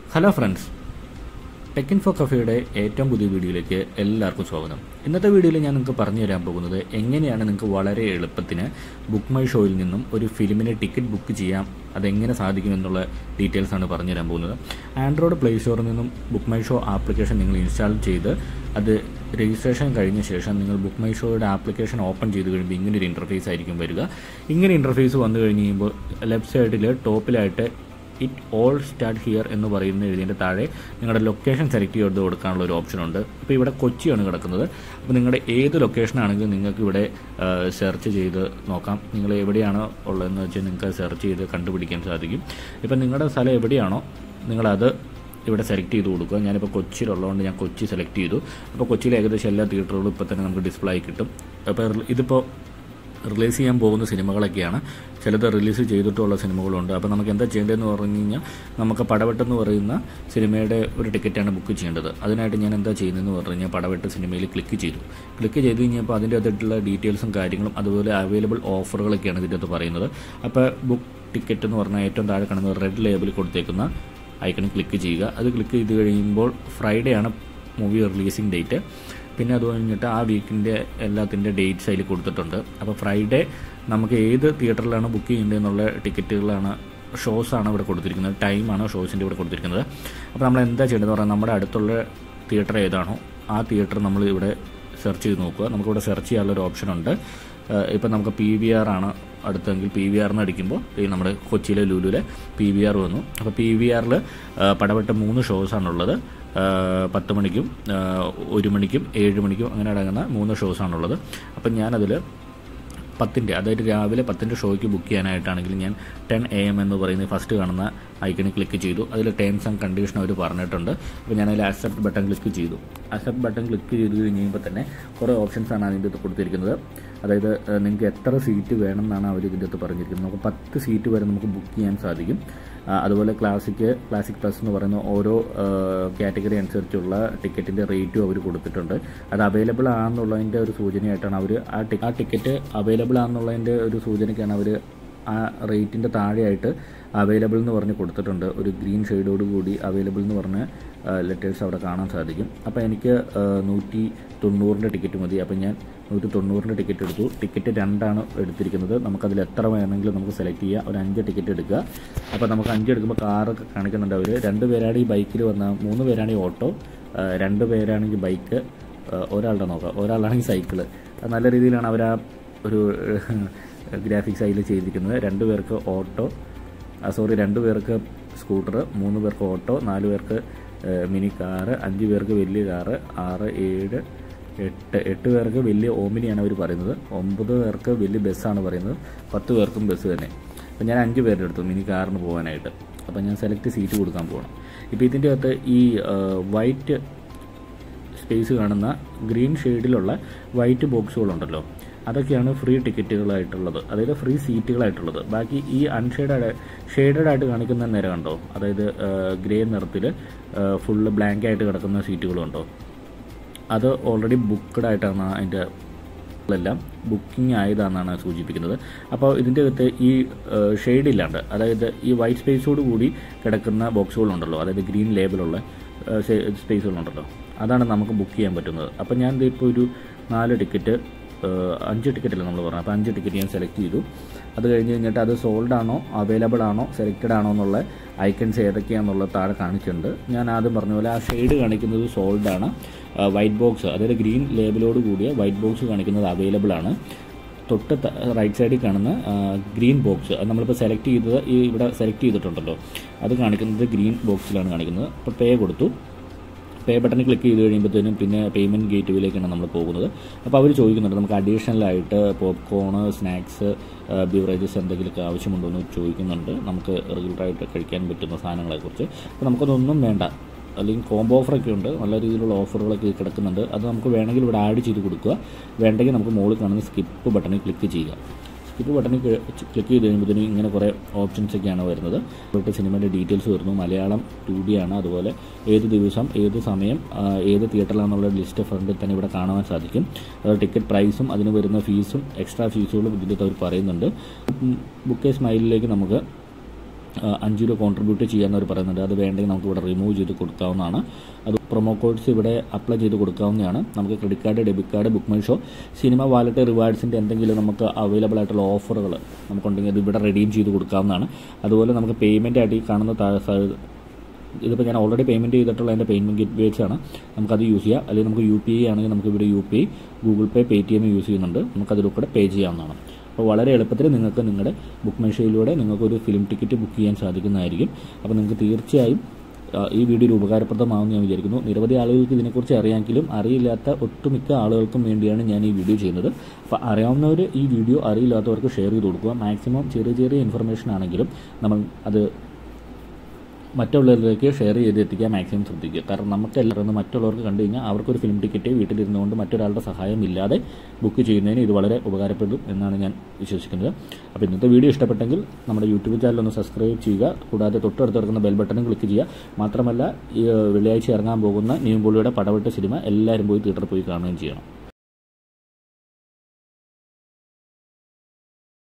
hello friends Tech Info കഫേയുടെ ഏറ്റവും പുതിയ വീഡിയോയിലേക്ക് എല്ലാവർക്കും സ്വാഗതം ഇന്നത്തെ വീഡിയോയിൽ ഞാൻ നിങ്ങൾക്ക് പറഞ്ഞു തരാൻ പോകുന്നത് എങ്ങനെയാണ് നിങ്ങൾക്ക് വളരെ എളുപ്പത്തിന് ബുക്ക് മൈ ഷോയിൽ നിന്നും ഒരു ഫിലിമിന് ടിക്കറ്റ് ബുക്ക് ചെയ്യാം അതെങ്ങനെ സാധിക്കുമെന്നുള്ള ഡീറ്റെയിൽസ് ആണ് പറഞ്ഞു തരാൻ പോകുന്നത് ആൻഡ്രോയിഡ് പ്ലേ സ്റ്റോറിൽ നിന്നും ബുക്ക് മൈ ഷോ ആപ്ലിക്കേഷൻ നിങ്ങൾ ഇൻസ്റ്റാൾ ചെയ്ത് അത് രജിസ്ട്രേഷൻ കഴിഞ്ഞ ശേഷം നിങ്ങൾ ബുക്ക് മൈ ഷോയുടെ ആപ്ലിക്കേഷൻ ഓപ്പൺ ചെയ്ത് കഴിയുമ്പോൾ ഇങ്ങനെ ഒരു ഇൻ്റർഫേസ് ആയിരിക്കും വരിക ഇങ്ങനെ ഇൻ്റർഫേസ് വന്നു കഴിഞ്ഞ് കഴിയുമ്പോൾ ലെഫ്റ്റ് സൈഡിൽ ടോപ്പിലായിട്ട് ഇറ്റ് ഓൾ സ്റ്റാർട്ട് ഹിയർ എന്ന് പറയുന്ന എഴുതിയതിൻ്റെ താഴെ നിങ്ങളുടെ ലൊക്കേഷൻ സെലക്ട് ചെയ്ത് കൊടുക്കാനുള്ള ഒരു ഓപ്ഷൻ ഉണ്ട് ഇപ്പോൾ ഇവിടെ കൊച്ചിയാണ് കിടക്കുന്നത് അപ്പോൾ നിങ്ങളുടെ ഏത് ലൊക്കേഷൻ ആണെങ്കിലും നിങ്ങൾക്ക് ഇവിടെ സെർച്ച് ചെയ്ത് നോക്കാം നിങ്ങൾ എവിടെയാണോ ഉള്ളതെന്ന് വെച്ചാൽ നിങ്ങൾക്ക് സെർച്ച് ചെയ്ത് കണ്ടുപിടിക്കാൻ സാധിക്കും ഇപ്പം നിങ്ങളുടെ സ്ഥലം എവിടെയാണോ നിങ്ങളത് ഇവിടെ സെലക്ട് ചെയ്ത് കൊടുക്കുക ഞാനിപ്പോൾ കൊച്ചിയിലുള്ളതുകൊണ്ട് ഞാൻ കൊച്ചി സെലക്ട് ചെയ്തു അപ്പോൾ കൊച്ചിയിൽ ഏകദേശം എല്ലാ തിയേറ്ററുകളും ഇപ്പോൾ തന്നെ നമുക്ക് ഡിസ്പ്ലേ ആയി കിട്ടും അപ്പോൾ ഇതിപ്പോൾ റിലീസ് ചെയ്യാൻ പോകുന്ന സിനിമകളൊക്കെയാണ് ചിലത് റിലീസ് ചെയ്തിട്ടുള്ള സിനിമകളുണ്ട് അപ്പോൾ നമുക്ക് എന്താ ചെയ്യേണ്ടതെന്ന് പറഞ്ഞു കഴിഞ്ഞാൽ നമുക്ക് പടവെട്ടെന്ന് പറയുന്ന സിനിമയുടെ ഒരു ടിക്കറ്റാണ് ബുക്ക് ചെയ്യേണ്ടത് അതിനായിട്ട് ഞാൻ എന്താ ചെയ്യുന്നതെന്ന് പറഞ്ഞു കഴിഞ്ഞാൽ പടവെട്ട് സിനിമയിൽ ക്ലിക്ക് ചെയ്തു ക്ലിക്ക് ചെയ്ത് കഴിഞ്ഞപ്പോൾ അതിൻ്റെ അകത്തുള്ള ഡീറ്റെയിൽസും കാര്യങ്ങളും അതുപോലെ അവൈലബിൾ ഓഫറുകളൊക്കെയാണ് ഇതിൻ്റെ അകത്ത് പറയുന്നത് അപ്പോൾ ബുക്ക് ടിക്കറ്റ് എന്ന് പറഞ്ഞാൽ ഏറ്റവും താഴെ കാണുന്ന റെഡ് ലേബിൾ കൊടുത്തേക്കുന്ന ഐക്കണിൽ ക്ലിക്ക് ചെയ്യുക അത് ക്ലിക്ക് ചെയ്ത് കഴിയുമ്പോൾ ഫ്രൈഡേ ആണ് മൂവി റിലീസിംഗ് ഡേറ്റ് പിന്നെ അത് കഴിഞ്ഞിട്ട് ആ വീക്കിൻ്റെ എല്ലാത്തിൻ്റെ ഡേറ്റ്സ് അതിൽ കൊടുത്തിട്ടുണ്ട് അപ്പോൾ ഫ്രൈഡേ നമുക്ക് ഏത് തിയേറ്ററിലാണ് ബുക്ക് ചെയ്യേണ്ടതെന്നുള്ള ടിക്കറ്റുകളാണ് ഷോസാണ് ഇവിടെ കൊടുത്തിരിക്കുന്നത് ടൈമാണ് ഷോസിൻ്റെ ഇവിടെ കൊടുത്തിരിക്കുന്നത് അപ്പോൾ നമ്മൾ എന്താ ചെയ്യേണ്ടതെന്ന് പറഞ്ഞാൽ നമ്മുടെ അടുത്തുള്ള തിയേറ്റർ ഏതാണോ ആ തിയേറ്റർ നമ്മൾ ഇവിടെ സെർച്ച് ചെയ്ത് നോക്കുക നമുക്കിവിടെ സെർച്ച് ചെയ്യാനുള്ളൊരു ഓപ്ഷൻ ഉണ്ട് ഇപ്പം നമുക്ക് പി വി ആർ ആണ് അടുത്തെങ്കിൽ പി വി ആറിന് അടിക്കുമ്പോൾ ഈ നമ്മുടെ കൊച്ചിയിലെ ലുലുവിലെ പി വി ആർ വന്നു അപ്പോൾ പി വി ആറിൽ പടവട്ട മൂന്ന് ഷോസാണുള്ളത് പത്ത് മണിക്കും ഒരു മണിക്കും ഏഴ് മണിക്കും അങ്ങനെ അടങ്ങുന്ന മൂന്ന് ഷോസാണുള്ളത് അപ്പം ഞാനതിൽ പത്തിൻ്റെ അതായത് രാവിലെ പത്തിൻ്റെ ഷോയ്ക്ക് ബുക്ക് ചെയ്യാനായിട്ടാണെങ്കിൽ ഞാൻ ടെൻ എ എം എന്ന് പറയുന്ന ഫസ്റ്റ് കാണുന്ന ഐക്കണിൽ ക്ലിക്ക് ചെയ്തു അതിൽ ടേംസ് ആൻഡ് കണ്ടീഷൻ അവർ പറഞ്ഞിട്ടുണ്ട് അപ്പോൾ ഞാനതിൽ അക്സെപ്റ്റ് ബട്ടൺ ക്ലിക്ക് ചെയ്തു അക്സെപ്റ്റ് ബട്ടൺ ക്ലിക്ക് ചെയ്ത് കഴിയുമ്പോൾ തന്നെ കുറേ ഓപ്ഷൻസ് ആണ് അതിൻ്റെ അകത്ത് കൊടുത്തിരിക്കുന്നത് അതായത് നിങ്ങൾക്ക് എത്ര സീറ്റ് വേണം എന്നാണ് അവർ ഇതിൻ്റെ അകത്ത് പറഞ്ഞിരിക്കുന്നത് നമുക്ക് പത്ത് സീറ്റ് വരെ നമുക്ക് ബുക്ക് ചെയ്യാൻ സാധിക്കും അതുപോലെ ക്ലാസിക് ക്ലാസിക് പ്ലസ് എന്ന് പറയുന്ന ഓരോ കാറ്റഗറി അനുസരിച്ചുള്ള ടിക്കറ്റിൻ്റെ റേറ്റും അവർ കൊടുത്തിട്ടുണ്ട് അത് അവൈലബിൾ ആണെന്നുള്ളതിൻ്റെ ഒരു സൂചനയായിട്ടാണ് അവർ ആ ആ ടിക്കറ്റ് അവൈലബിൾ ആണെന്നുള്ളതിൻ്റെ ഒരു സൂചനയ്ക്കാണ് അവർ ആ റേറ്റിൻ്റെ താഴെയായിട്ട് അവൈലബിൾ എന്ന് പറഞ്ഞ് കൊടുത്തിട്ടുണ്ട് ഒരു ഗ്രീൻ ഷെയ്ഡോട് കൂടി അവൈലബിൾ എന്ന് പറഞ്ഞ ലെറ്റേഴ്സ് അവിടെ കാണാൻ സാധിക്കും അപ്പോൾ എനിക്ക് നൂറ്റി തൊണ്ണൂറിൻ്റെ ടിക്കറ്റ് മതി അപ്പോൾ ഞാൻ നൂറ്റി തൊണ്ണൂറിൻ്റെ ടിക്കറ്റ് എടുത്തു ടിക്കറ്റ് രണ്ടാണ് എടുത്തിരിക്കുന്നത് നമുക്കതിൽ എത്ര വേണമെങ്കിലും നമുക്ക് സെലക്ട് ചെയ്യാം ഒരു അഞ്ച് ടിക്കറ്റ് എടുക്കുക അപ്പോൾ നമുക്ക് അഞ്ച് എടുക്കുമ്പോൾ കാറൊക്കെ കാണിക്കുന്നുണ്ട് അവർ രണ്ട് പേരാണ് ഈ ബൈക്കിൽ വന്ന മൂന്ന് പേരാണെങ്കിൽ ഓട്ടോ രണ്ട് പേരാണെങ്കിൽ ബൈക്ക് ഒരാളുടെ നോക്കാം ഒരാളാണെങ്കിൽ സൈക്കിള് നല്ല രീതിയിലാണ് അവർ ആ ഒരു ഗ്രാഫിക്സ് അതിൽ ചെയ്തിരിക്കുന്നത് രണ്ട് പേർക്ക് ഓട്ടോ സോറി രണ്ട് പേർക്ക് സ്കൂട്ടർ മൂന്ന് പേർക്ക് ഓട്ടോ നാല് പേർക്ക് മിനി കാറ് അഞ്ച് പേർക്ക് വലിയ കാറ് ആറ് ഏഴ് എട്ട് എട്ട് പേർക്ക് വലിയ ഓമിനിയാണ് അവർ പറയുന്നത് ഒമ്പത് പേർക്ക് വലിയ ബസ്സാണ് പറയുന്നത് പത്ത് പേർക്കും ബസ് തന്നെ അപ്പോൾ ഞാൻ അഞ്ച് പേരുടെ എടുത്തു മിനി കാറിന് പോകാനായിട്ട് അപ്പോൾ ഞാൻ സെലക്ട് സീറ്റ് കൊടുക്കാൻ പോകണം ഇപ്പോൾ ഇതിൻ്റെ അകത്ത് ഈ വൈറ്റ് സ്പേസ് കാണുന്ന ഗ്രീൻ ഷെയ്ഡിലുള്ള വൈറ്റ് ബോക്സുകളുണ്ടല്ലോ അതൊക്കെയാണ് ഫ്രീ ടിക്കറ്റുകളായിട്ടുള്ളത് അതായത് ഫ്രീ സീറ്റുകളായിട്ടുള്ളത് ബാക്കി ഈ അൺഷെയ്ഡഡ് ഷെയ്ഡഡ് ആയിട്ട് കാണിക്കുന്ന നേരം കണ്ടോ അതായത് ഗ്രേ നിറത്തിൽ ഫുള്ള് ബ്ലാങ്ക് ആയിട്ട് കിടക്കുന്ന സീറ്റുകളുണ്ടോ അത് ഓൾറെഡി ബുക്ക്ഡ് ആയിട്ടാണ് അതിൻ്റെ എല്ലാം ബുക്കിംഗ് ആയതാണെന്നാണ് സൂചിപ്പിക്കുന്നത് അപ്പോൾ ഇതിൻ്റെ അകത്ത് ഈ ഷെയ്ഡ് ഇല്ലാണ്ട് അതായത് ഈ വൈറ്റ് സ്പേസോട് കൂടി കിടക്കുന്ന ബോക്സുകളുണ്ടല്ലോ അതായത് ഗ്രീൻ ലേബിലുള്ള സ്പേസുകളുണ്ടല്ലോ അതാണ് നമുക്ക് ബുക്ക് ചെയ്യാൻ പറ്റുന്നത് അപ്പോൾ ഞാൻ ഇപ്പോൾ ഒരു നാല് ടിക്കറ്റ് അഞ്ച് ടിക്കറ്റല്ലേ നമ്മൾ പറഞ്ഞത് അപ്പോൾ അഞ്ച് ടിക്കറ്റ് ഞാൻ സെലക്ട് ചെയ്തു അത് കഴിഞ്ഞ് കഴിഞ്ഞിട്ട് അത് സോൾഡ് ആണോ അവൈലബിൾ ആണോ സെലക്റ്റഡ് ആണോ എന്നുള്ള ഐക്കൺസ് ഏതൊക്കെയാണെന്നുള്ളത് താഴെ കാണിച്ചിട്ടുണ്ട് ഞാൻ ആദ്യം പറഞ്ഞ പോലെ ആ ഷെയ്ഡ് കാണിക്കുന്നത് സോൾഡ് ആണ് വൈറ്റ് ബോക്സ് അതായത് ഗ്രീൻ ലേബിലോട് കൂടിയ വൈറ്റ് ബോക്സ് കാണിക്കുന്നത് അവൈലബിൾ ആണ് തൊട്ട് റൈറ്റ് സൈഡിൽ കാണുന്ന ഗ്രീൻ ബോക്സ് അത് നമ്മളിപ്പോൾ സെലക്ട് ചെയ്തത് ഈ ഇവിടെ സെലക്ട് ചെയ്തിട്ടുണ്ടല്ലോ അത് കാണിക്കുന്നത് ഗ്രീൻ ബോക്സിലാണ് കാണിക്കുന്നത് അപ്പോൾ പേ കൊടുത്തു പേ ബട്ടണിൽ ക്ലിക്ക് ചെയ്ത് കഴിയുമ്പോഴത്തേനും പിന്നെ പേയ്മെൻറ്റ് ഗേറ്റ്വേയിലേക്കാണ് നമ്മൾ പോകുന്നത് അപ്പോൾ അവർ ചോദിക്കുന്നുണ്ട് നമുക്ക് അഡീഷണലായിട്ട് പോപ്കോണ് സ്നാക്സ് ബീവറേജസ് എന്തെങ്കിലുമൊക്കെ ആവശ്യമുണ്ടോ എന്ന് ചോദിക്കുന്നുണ്ട് നമുക്ക് റെഗുലറായിട്ട് കഴിക്കാൻ പറ്റുന്ന സാധനങ്ങളെക്കുറിച്ച് അപ്പോൾ നമുക്കതൊന്നും വേണ്ട അല്ലെങ്കിൽ കോംബോ ഓഫറൊക്കെ ഉണ്ട് നല്ല രീതിയിലുള്ള ഓഫറുകളൊക്കെ കിടക്കുന്നുണ്ട് അത് നമുക്ക് വേണമെങ്കിൽ ഇവിടെ ആഡ് ചെയ്ത് കൊടുക്കുക വേണ്ടെങ്കിൽ നമുക്ക് മുകളിൽ കാണുന്ന സ്കിപ്പ് ബട്ടണിൽ ക്ലിക്ക് ചെയ്യുക സ്കിപ്പ് ബട്ടണിൽ ക്ലിക്ക് ചെയ്ത് കഴിയുമ്പോഴത്തേനും ഇങ്ങനെ കുറേ ഓപ്ഷൻസ് ഒക്കെയാണ് വരുന്നത് ഇപ്പോഴത്തെ സിനിമയുടെ ഡീറ്റെയിൽസ് വരുന്നു മലയാളം ടു ഡി ആണ് അതുപോലെ ഏത് ദിവസം ഏത് സമയം ഏത് തിയേറ്ററിലാണെന്നുള്ള ലിസ്റ്റ് ഫ്രണ്ടിൽ തന്നെ ഇവിടെ കാണാൻ സാധിക്കും അതുപോലെ ടിക്കറ്റ് പ്രൈസും അതിന് വരുന്ന ഫീസും എക്സ്ട്രാ ഫീസുകളും ഇതിൻ്റെ അവർ പറയുന്നുണ്ട് ബുക്കേ സ്മൈലിലേക്ക് നമുക്ക് ആ, അഞ്ച് രൂപ കോൺട്രിബ്യൂട്ട് ചെയ്യാമെന്ന് അവർ പറയുന്നുണ്ട് അത് വേണ്ടെങ്കിൽ നമുക്ക് ഇവിടെ റിമൂവ് ചെയ്ത് കൊടുക്കാവുന്നതാണ് അത് പ്രൊമോ കോഡ്സ് ഇവിടെ അപ്ലൈ ചെയ്ത് കൊടുക്കാവുന്നതാണ് നമുക്ക് credit card debit card Book My Show സിനിമ വാലറ്റ് റിവാർഡ്സിൻ്റെ എന്തെങ്കിലും നമുക്ക് അവൈലബിൾ ആയിട്ടുള്ള ഓഫറുകൾ നമുക്കുണ്ടെങ്കിൽ അത് ഇവിടെ റെഡീം ചെയ്ത് കൊടുക്കാവുന്നതാണ് അതുപോലെ നമുക്ക് പേയ്മെൻ്റ് ആയിട്ട് ഈ കാണുന്ന താഴെ സൈഡ് ഇതിപ്പോൾ ഞാൻ ഓൾറെഡി പേയ്മെൻറ്റ് ചെയ്തിട്ടുള്ള എൻ്റെ പേയ്മെൻറ്റ് ഗേറ്റ് വേസ് ആണ് നമുക്കത് യൂസ് ചെയ്യാം അല്ലെങ്കിൽ നമുക്ക് യു പി ഐ ആണെങ്കിൽ നമുക്ക് ഇവിടെ U P I Google Pay Paytm use ചെയ്യുന്നുണ്ട് നമുക്കതിലൂടെ പേ ചെയ്യാവുന്നതാണ് അപ്പോൾ വളരെ എളുപ്പത്തിൽ നിങ്ങൾക്ക് നിങ്ങളുടെ ബുക്ക് മൈഷയിലൂടെ നിങ്ങൾക്കൊരു ഫിലിം ടിക്കറ്റ് ബുക്ക് ചെയ്യാൻ സാധിക്കുന്നതായിരിക്കും അപ്പോൾ നിങ്ങൾക്ക് തീർച്ചയായും ആ, ഈ വീഡിയോ ഒരു ഉപകാരപ്രദമാകുമെന്ന് ഞാൻ വിചാരിക്കുന്നു നിരവധി ആളുകൾക്ക് ഇതിനെക്കുറിച്ച് അറിയാമെങ്കിലും അറിയില്ലാത്ത ഒട്ടുമിക്ക ആളുകൾക്കും വേണ്ടിയാണ് ഞാൻ ഈ വീഡിയോ ചെയ്യുന്നത് അപ്പോൾ അറിയാവുന്നവർ ഈ വീഡിയോ അറിയില്ലാത്തവർക്ക് ഷെയർ ചെയ്ത് കൊടുക്കുക മാക്സിമം ചെറിയ ചെറിയ ഇൻഫർമേഷൻ ആണെങ്കിലും നമ്മൾ അത് മറ്റുള്ളവരിലേക്ക് ഷെയർ ചെയ്ത് എത്തിക്കാൻ മാക്സിമം ശ്രദ്ധിക്കുക കാരണം നമുക്ക് എല്ലാവരും മറ്റുള്ളവർക്ക് കണ്ടു കഴിഞ്ഞാൽ അവർക്കൊരു ഫിലിം ടിക്കറ്റ് വീട്ടിലിരുന്നുകൊണ്ട് മറ്റൊരാളുടെ സഹായം ഇല്ലാതെ ബുക്ക് ചെയ്യുന്നതിന് ഇത് വളരെ ഉപകാരപ്പെടും എന്നാണ് ഞാൻ വിശ്വസിക്കുന്നത് അപ്പോൾ ഇന്നത്തെ വീഡിയോ ഇഷ്ടപ്പെട്ടെങ്കിൽ നമ്മുടെ യൂട്യൂബ് ചാനൽ ഒന്ന് സബ്സ്ക്രൈബ് ചെയ്യുക കൂടാതെ തൊട്ടടുത്ത് കിടക്കുന്ന ബെൽ ബട്ടണും ക്ലിക്ക് ചെയ്യുക മാത്രമല്ല ഈ വെള്ളിയാഴ്ച ഇറങ്ങാൻ പോകുന്ന നിവിൻപോളിയുടെ പടവെട്ട് സിനിമ എല്ലാവരും പോയി തിയേറ്ററിൽ പോയി കാണുകയും ചെയ്യണം